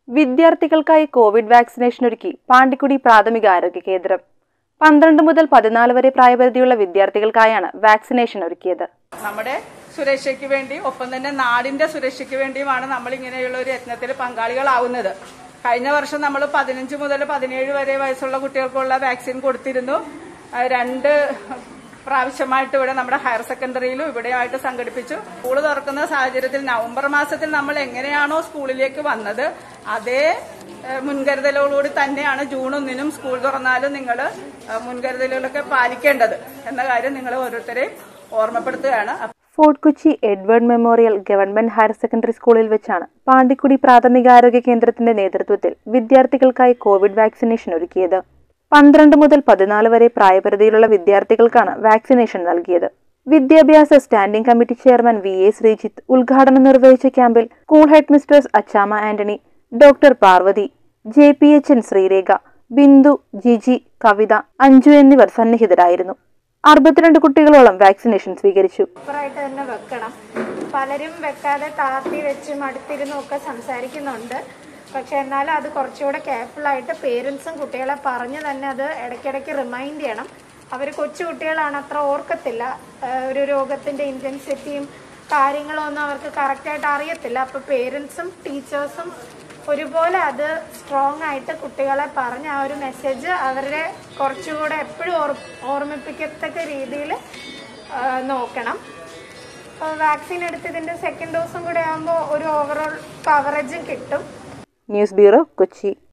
വിദ്യാർത്ഥികൾക്കായി Covid vaccination ഒരുക്കി പാണ്ടിക്കുടി പ്രാഥമിക ആരോഗ്യ കേന്ദ്രം പന്ത്രണ്ട് മുതൽ പതിനാല് വരെ പ്രായപരിധിയുള്ള വിദ്യാർത്ഥികൾക്കായാണ് വാക്സിനേഷൻ ഒരുക്കിയത് നമ്മുടെ സുരക്ഷയ്ക്ക് വേണ്ടി ഒപ്പം തന്നെ നാടിന്റെ സുരക്ഷയ്ക്ക് വേണ്ടിയുമാണ് നമ്മൾ ഇങ്ങനെയുള്ള ഒരു യത്നത്തിൽ പങ്കാളികളാവുന്നത് കഴിഞ്ഞ വർഷം നമ്മൾ പതിനഞ്ച് മുതൽ പതിനേഴ് വരെ വയസ്സുള്ള കുട്ടികൾക്കുള്ള വാക്സിൻ കൊടുത്തിരുന്നു ആ, രണ്ട് പ്രാവശ്യമായിട്ട് ഇവിടെ നമ്മുടെ ഹയർ സെക്കൻഡറിയിലും ഇവിടെയായിട്ട് സംഘടിപ്പിച്ചു സ്കൂൾ തുറക്കുന്ന സാഹചര്യത്തിൽ നവംബർ മാസത്തിൽ നമ്മൾ എങ്ങനെയാണോ സ്കൂളിലേക്ക് വന്നത് അതേ ഏഹ്, മുൻകരുതലോടുകൂടി തന്നെയാണ് ജൂൺ ഒന്നിനും സ്കൂൾ തുറന്നാലും നിങ്ങൾ മുൻകരുതലുകളൊക്കെ പാലിക്കേണ്ടത് എന്ന കാര്യം നിങ്ങൾ ഓരോരുത്തരെയും ഓർമ്മപ്പെടുത്തുകയാണ് Fort Kochi Edward Memorial Government Higher Secondary സ്കൂളിൽ വെച്ചാണ് പാണ്ടിക്കുടി പ്രാഥമികാരോഗ്യ കേന്ദ്രത്തിന്റെ നേതൃത്വത്തിൽ വിദ്യാർത്ഥികൾക്കായി കോവിഡ് വാക്സിനേഷൻ ഒരുക്കിയത് പന്ത്രണ്ട് മുതൽ പതിനാല് വരെ പ്രായപരിധിയിലുള്ള വിദ്യാർത്ഥികൾക്കാണ് വാക്സിനേഷൻ നൽകിയത് വിദ്യാഭ്യാസ standing committee chairman V A Sreejith ഉദ്ഘാടനം നിർവഹിച്ച ക്യാമ്പിൽ school headmistress Achamma Antony doctor Parvathy J P H N Sreerekha Bindu Jiji Kavitha Anju എന്നിവർ സന്നിഹിതരായിരുന്നു അറുപത്തിരണ്ട് കുട്ടികളോളം വാക്സിനേഷൻ സ്വീകരിച്ചു പ്രോപ്പറായിട്ട് തന്നെ വെക്കണം പലരും വെക്കാതെ താത്തി വെച്ച് മടുത്തിരുന്നും ഒക്കെ സംസാരിക്കുന്നുണ്ട് പക്ഷെ എന്നാലും അത് കുറച്ചുകൂടെ കെയർഫുൾ ആയിട്ട് പേരൻസും കുട്ടികളെ പറഞ്ഞ് തന്നെ അത് ഇടയ്ക്കിടയ്ക്ക് റിമൈൻഡ് ചെയ്യണം അവർ കൊച്ചു കുട്ടികളാണ് അത്ര ഓർക്കത്തില്ല ആഹ് ഒരു രോഗത്തിന്റെ ഇന്റൻസിറ്റിയും കാര്യങ്ങളും ഒന്നും അവർക്ക് കറക്റ്റായിട്ട് അറിയത്തില്ല അപ്പോൾ പേരൻസും ടീച്ചേഴ്സും ഒരുപോലെ അത് സ്ട്രോങ് ആയിട്ട് കുട്ടികളെ പറഞ്ഞ് ആ ഒരു മെസ്സേജ് അവരുടെ കുറച്ചുകൂടെ എപ്പോഴും ഓർ ഓർമ്മിപ്പിക്കത്തക്ക രീതിയിൽ നോക്കണം വാക്സിൻ എടുത്തതിന്റെ സെക്കൻഡ് ഡോസും കൂടെ ആകുമ്പോൾ ഒരു ഓവറോൾ കവറേജും കിട്ടും ന്യൂസ് ബ്യൂറോ കൊച്ചി